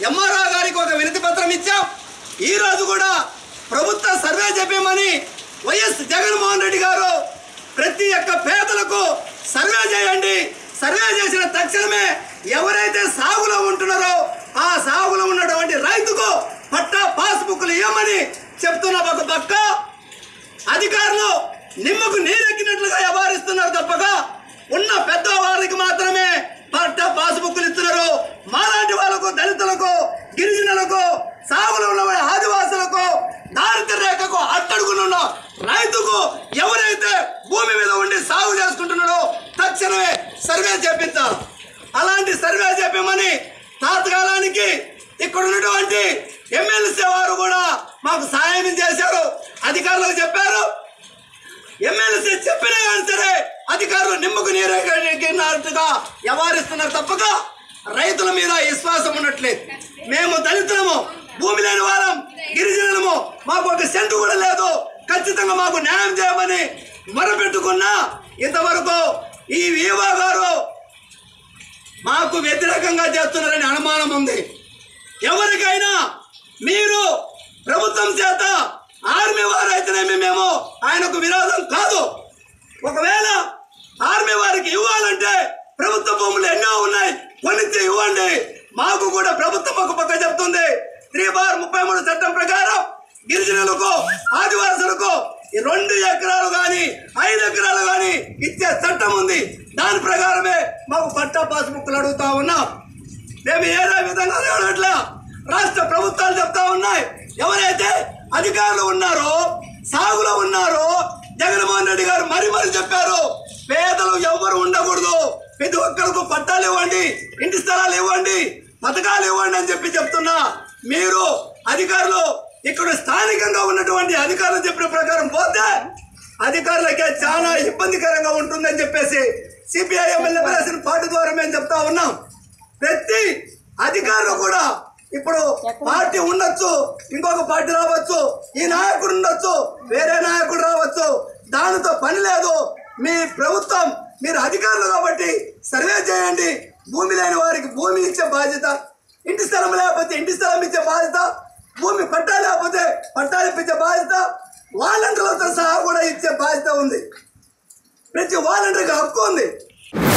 MRO గారికి ఒక వినతి పత్రం ఇచ్చాం ఈ రోజు కూడా ప్రభుత్వ సర్వే చెప్పమని వైఎస్ జగన్మోహన్ రెడ్డి గారు ప్రతి ఒక్క పేదలకు సర్వే చేయండి సర్వే చేసిన తక్షణమే ఎవరైతే సాగులో ఉంటున్నారో ఆ సాగులో ఉన్నటువంటి రైతుకు పట్టా పాస్బుక్లు ఇవ్వమని చెప్తున్న ఒక పక్క అధికారులు నిమ్మకు నీరెక్కినట్లుగా వ్యవహరిస్తున్నారు తప్పగా ఉన్న పెద్ద వారికి మాత్రమే పట్ట పాస్బుక్లు ఇస్తున్నారు మాలాంటి వాళ్ళకు దళితులకు గిరిజనులకు సాగులో ఉన్న వాళ్ళ ఆదివాసులకు దారిద్ర్య రేఖకు అట్టడుగునున్న రైతుకు ఎవరైతే భూమి మీద ఉండి సాగు చేసుకుంటున్నాడో తక్షణమే సర్వే చేపించాలి అలాంటి సర్వే చెప్పమని తాతకాలానికి ఇక్కడ ఉన్నటువంటి ఎమ్మెల్సీ వారు కూడా మాకు సహాయం చేశారు అధికారులకు చెప్పారు ఎమ్మెల్సీ చెప్పినా కానీ సరే అధికారులు నిమ్మకు నీరెక్కినట్టుగా వ్యవహరిస్తున్నారు తప్పక రైతుల మీద విశ్వాసం ఉండట్లేదు మేము దళితులము భూమి లేని వారం గిరిజనులము మాకు ఒక సెంటు కూడా లేదు ఖచ్చితంగా మాకు న్యాయం చేయమని మొరపెట్టుకున్నా ఇంతవరకు ఈ వీవా గారు మాకు వ్యతిరేకంగా చేస్తున్నారని అనుమానం ఉంది ఎవరికైనా మీరు ప్రభుత్వం చేత ఆర్మీ వారైతేనేమి మేము ఆయనకు విరోధం కాదు ఒకవేళ ఆర్మీ వారికి ఇవ్వాలంటే ప్రభుత్వ భూములు ఎన్నో ఉన్నాయి కొనిచ్చి ఇవ్వండి మాకు కూడా ప్రభుత్వం ఒక పక్క చెప్తుంది త్రీ బార్ ముప్పై మూడు చట్టం ప్రకారం గిరిజనులకు ఆదివాసులకు ఈ రెండు ఎకరాలు కానీ ఐదు ఎకరాలు కానీ ఇచ్చే చట్టం ఉంది దాని ప్రకారమే మాకు పట్టా పాస్బుక్లు అడుగుతా ఉన్నాం మేము ఏదో విధంగా చూడట్లా రాష్ట్ర ప్రభుత్వాలు చెప్తా ఉన్నాయి ఎవరైతే అధికారులు ఉన్నారో సాగులో ఉన్నారో జగన్మోహన్ రెడ్డి గారు మరి మరి చెప్పారు పేదలు ఎవరు ఉండకూడదు ప్రతి ఒక్కరికి పట్టాలు ఇవ్వండి ఇంటి స్థలాలు ఇవ్వండి పథకాలు ఇవ్వండి అని చెప్పి చెప్తున్నా మీరు అధికారులు ఇక్కడ స్థానికంగా ఉన్నటువంటి అధికారులు చెప్పిన ప్రకారం పోతే అధికారులకే చాలా ఇబ్బందికరంగా ఉంటుందని చెప్పేసి సిపిఐ ఎమ్మెల్యే రాసిన పార్టీ ద్వారా మేము చెప్తా ఉన్నాం ప్రతి అధికారులు కూడా ఇప్పుడు పార్టీ ఉండొచ్చు ఇంకొక పార్టీ రావచ్చు ఈ నాయకుడు ఉండొచ్చు వేరే నాయకుడు రావచ్చు దానితో పని లేదు మీ ప్రభుత్వం మీరు అధికారులు కాబట్టి సర్వే చేయండి భూమి లేని వారికి భూమి ఇచ్చే బాధ్యత ఇంటి స్థలం లేకపోతే ఇంటి స్థలం ఇచ్చే బాధ్యత భూమి పట్టా లేకపోతే పట్టాలు ఇప్పించే బాధ్యత వాలంటీర్లతో సహా కూడా ఇచ్చే బాధ్యత ఉంది ప్రతి వాలంటీర్కి హక్కు ఉంది